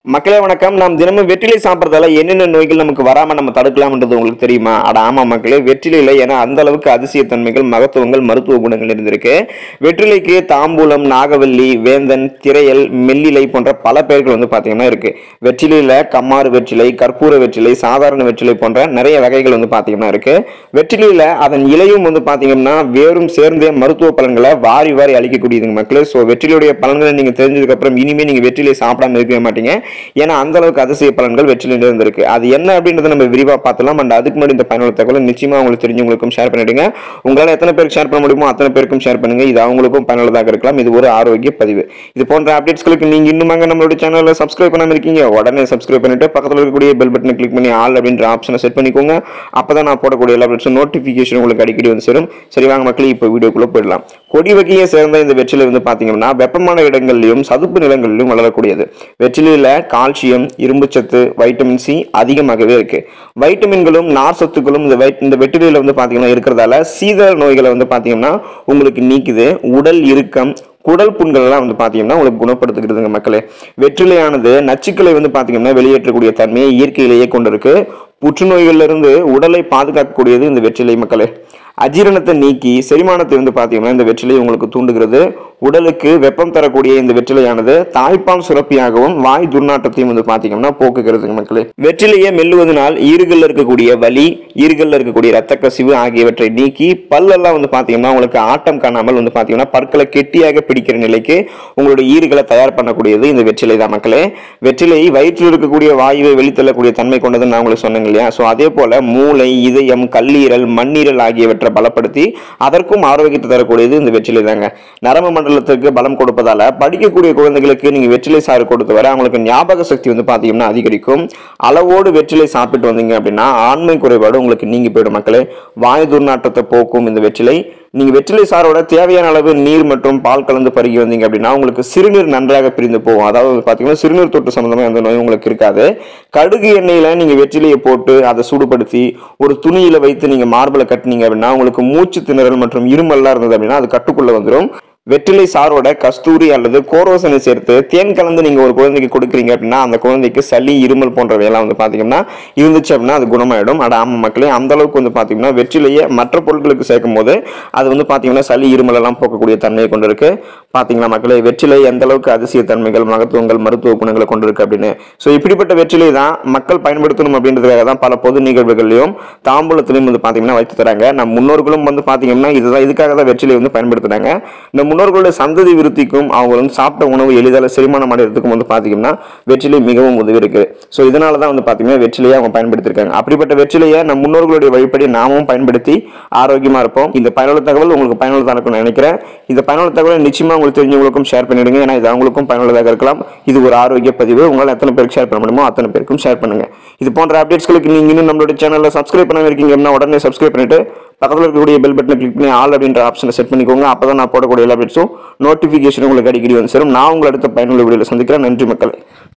மக்களே வணக்கம் நாம் தினமும் வெற்றிலை சாப்பிட்றதால என்னென்ன நோய்கள் நமக்கு வராம நம்ம தடுக்கலாம்ன்றது உங்களுக்கு தெரியுமா அட ஆமா மக்களே வெற்றிலையில ஏன்னா அந்த அளவுக்கு அதிசயத்தன்மைகள் மகத்துவங்கள் மருத்துவ குணங்கள் இருந்திருக்கு வெற்றிலைக்கு தாம்பூலம் நாகவல்லி வேந்தன் திரையல் மெல்லிலை போன்ற பல பெயர்கள் வந்து பாத்தீங்கன்னா இருக்கு வெற்றிலையில கம்மாறு வெற்றிலை கற்பூர வெற்றிலை சாதாரண வெற்றிலை போன்ற நிறைய வகைகள் வந்து பாத்தீங்கன்னா இருக்கு வெற்றிலையில அதன் இலையும் வந்து பாத்தீங்கன்னா வேரும் சேர்ந்தே மருத்துவ பலன்களை வாரி வாரி அளிக்கக்கூடியதுங்க மக்களே ஸோ வெற்றிலையுடைய பலன்களை நீங்க தெரிஞ்சதுக்கு அப்புறம் இனிமே நீங்க வெற்றிலை சாப்பிடாம இருக்கவே மாட்டீங்க ஏன்னா அந்த அளவுக்கு அதிசய பலன்கள் வெற்றிலையில இருந்திருக்கு அது என்ன அப்படின்றத நம்ம விரிவா பார்த்துலாம் அண்ட் அதுக்கு முன்னாடி இந்த பயனுள்ள தகவலை நிச்சயமா உங்களுக்கு தெரிஞ்சவங்களுக்கும் ஷேர் பண்ணிடுங்க உங்களால எத்தனை பேருக்கு ஷேர் பண்ண முடியுமோ அத்தனை பேருக்கும் ஷேர் பண்ணுங்க இது அவங்களுக்கும் பயனுள்ளதாக இருக்கலாம் இது ஒரு ஆரோக்கிய பதிவு இது போன்ற அப்டேட்ஸ்களுக்கு நீங்க இன்னுமாங்க நம்மளோட சேனலை சப்ஸ்கிரைப் பண்ணாம இருக்கீங்க உடனே சப்ஸ்கிரைப் பண்ணிட்டு பக்கத்துல இருக்கக்கூடிய பெல் பட்டனை கிளிக் பண்ணி ஆல் அப்படின்ற ஆப்ஷனை செட் பண்ணிக்கோங்க அப்பதான் நான் போடக்கூடிய எல்லா அப்டேட்ஸும் நோட்டிஃபிகேஷன் உங்களுக்கு அடிக்கடி வந்து சேரும் சரி வாங்க மக்களே இப்போ வீடியோக்குள்ள போயிடலாம் கொடி வகையை சேர்ந்த இந்த வெற்றிலை வந்து பாத்தீங்கன்னா வெப்பமான இடங்கள்லயும் சதுப்பு நிலங்களிலும் வளரக்கூடியது வெற்றிலையில கால்சியம் இரும்புச்சத்து வைட்டமின் சி அதிகமாகவே இருக்கு வைட்டமின்களும் நார் சத்துக்களும் இந்த வைட் இந்த வெற்றிலையில வந்து பாத்தீங்கன்னா இருக்கிறதால சீதள நோய்களை வந்து பாத்தீங்கன்னா உங்களுக்கு நீக்குது உடல் இறுக்கம் குடல் புண்கள் எல்லாம் வந்து பாத்தீங்கன்னா உங்களுக்கு குணப்படுத்துகிறதுங்க மக்களே வெற்றிலையானது நச்சுக்களை வந்து பாத்தீங்கன்னா வெளியேற்றக்கூடிய தன்மையை இயற்கையிலேயே கொண்டிருக்கு புற்றுநோய்கள்ல இருந்து உடலை பாதுகாக்கக்கூடியது இந்த வெற்றிலை மக்களே அஜீரணத்தை நீக்கி செரிமானத்தை வந்து பாத்தீங்கன்னா இந்த வெற்றிலை உங்களுக்கு தூண்டுகிறது உடலுக்கு வெப்பம் தரக்கூடிய இந்த வெற்றிலையானது தாய்ப்பால் சுரப்பியாகவும் வாய் துர்நாற்றத்தையும் வந்து பாத்தீங்கன்னா போக்குகிறதுங்க மக்களே வெற்றிலையை மெல்லுவதனால் ஈறுகள்ல இருக்கக்கூடிய வலி ஈறுகள்ல இருக்கக்கூடிய ரத்த கசிவு ஆகியவற்றை நீக்கி பல்லெல்லாம் வந்து பாத்தீங்கன்னா உங்களுக்கு ஆட்டம் காணாமல் வந்து பாத்தீங்கன்னா பற்களை கெட்டியாக பிடிக்கிற நிலைக்கு உங்களுடைய ஈறுகளை தயார் பண்ணக்கூடியது இந்த வெற்றிலை தான் மக்களே வெற்றிலை வயிற்றில் இருக்கக்கூடிய வாயுவை வெளித்தள்ளக்கூடிய தன்மை கொண்டதுன்னு நான் உங்களுக்கு சொன்னேங்க இல்லையா ஸோ அதே போல மூளை இதயம் கல்லீரல் மண்ணீரல் ஆகியவற்றை பலப்படுத்தி அதற்கும் ஆரோக்கியத்தை தரக்கூடியது இந்த வெற்றிலை தாங்க நரம்பு மண்டலத்துக்கு பலம் கொடுப்பதால படிக்கக்கூடிய குழந்தைகளுக்கு நீங்க வெற்றிலை சாறு கொடுத்து வர அவங்களுக்கு ஞாபக சக்தி வந்து பாத்தீங்கன்னா அதிகரிக்கும் அளவோடு வெற்றிலை சாப்பிட்டு வந்தீங்க அப்படின்னா ஆண்மை குறைபாடு உங்களுக்கு நீங்கி போயிடும் மக்களே வாயு துர்நாற்றத்தை போக்கும் இந்த வெற்றிலை நீங்க வெற்றிலை சாரோட தேவையான அளவு நீர் மற்றும் பால் கலந்து பருகி வந்தீங்க அப்படின்னா உங்களுக்கு சிறுநீர் நன்றாக பிரிந்து போகும் அதாவது பாத்தீங்கன்னா சிறுநீர் தொற்று சம்பந்தமா எந்த நோயும் உங்களுக்கு இருக்காது கடுகு எண்ணெயில நீங்க வெற்றிலையை போட்டு அதை சூடுபடுத்தி ஒரு துணியில வைத்து நீங்க மார்பிளை கட்டினீங்க அப்படின்னா உங்களுக்கு மூச்சு திணறல் மற்றும் இருமல்லாம் இருந்தது அப்படின்னா அது கட்டுக்குள்ள வந்துடும் வெற்றிலை சாரோட கஸ்தூரி அல்லது கோரோசனை சேர்த்து தேன் கலந்து நீங்க ஒரு குழந்தைக்கு கொடுக்குறீங்க அப்படின்னா அந்த குழந்தைக்கு சளி இருமல் போன்றவையெல்லாம் வந்து பாத்தீங்கன்னா இருந்துச்சு அப்படின்னா அது குணமாயிடும் அட ஆமா மக்களே அந்த அளவுக்கு வந்து பாத்தீங்கன்னா வெற்றிலையை மற்ற பொருட்களுக்கு சேர்க்கும் போது அது வந்து பாத்தீங்கன்னா சளி இருமல் எல்லாம் போக்கக்கூடிய தன்மையை கொண்டிருக்கு பாத்தீங்களா மக்களே வெற்றிலை எந்த அளவுக்கு அதிசய தன்மைகள் மகத்துவங்கள் மருத்துவ குணங்களை கொண்டிருக்கு அப்படின்னு ஸோ இப்படிப்பட்ட வெற்றிலை தான் மக்கள் பயன்படுத்தணும் அப்படின்றதுக்காக தான் பல பொது நிகழ்வுகள்லையும் தாம்பூலத்திலையும் வந்து பாத்தீங்கன்னா வைத்து தராங்க நம் முன்னோர்களும் வந்து பாத்தீங்கன்னா இதுதான் இதுக்காக தான் வெற்றிலை வந்து பயன்படுத்துறாங்க இந்த முன்னோர்களுடைய சந்ததி விருத்திக்கும் அவங்க வந்து சாப்பிட்ட உணவு எளிதாக செரிமானம் அடைகிறதுக்கும் வந்து பாத்தீங்கன்னா வெற்றிலை மிகவும் உதவி இருக்கு ஸோ இதனால தான் வந்து பாத்தீங்கன்னா வெற்றிலையை அவங்க பயன்படுத்திருக்காங்க அப்படிப்பட்ட வெற்றிலையை நம் முன்னோர்களுடைய வழிபடி நாமும் பயன்படுத்தி ஆரோக்கியமா இருப்போம் இந்த பயனுள்ள தகவல் உங்களுக்கு பயனுள்ளதாக இருக்கும்னு நினைக்கிறேன் இந்த பயனுள்ள தகவலை நிச்சயமா உங்களுக்கு தெரிஞ்சவங்களுக்கும் ஷேர் பண்ணிடுங்க ஏன்னா இது அவங்களுக்கும் பயனுள்ளதாக இருக்கலாம் இது ஒரு ஆரோக்கிய பதிவு உங்களால் எத்தனை பேருக்கு ஷேர் பண்ண முடியுமோ அத்தனை பேருக்கும் ஷேர் பண்ணுங்க இது போன்ற அப்டேட்ஸ்களுக்கு நீங்க இன்னும் நம்மளுடைய சேனல்ல சப்ஸ்கிரைப் பண்ணாம இருக்கீங்க அப்படின்னா உடனே சப்ஸ்கிரைப் பண்ணிட்டு பக்கத்தில் இருக்கக்கூடிய பெல் பட்டனை கிளிக் பண்ணி ஆல் அப்படின்ற ஆப்ஷனை செட் பண்ணிக்கோங்க அப்பதான் நான் போடக்கூடிய எல்லா அப்டேட்ஸும் நோட்டிஃபிகேஷன் உங்களுக்கு அடிக்கடி வந்து சேரும் நான் உங்களை அடுத்த பயனுள்ள வீடியோவில் சந்திக்கிறேன் நன்றி மக்களே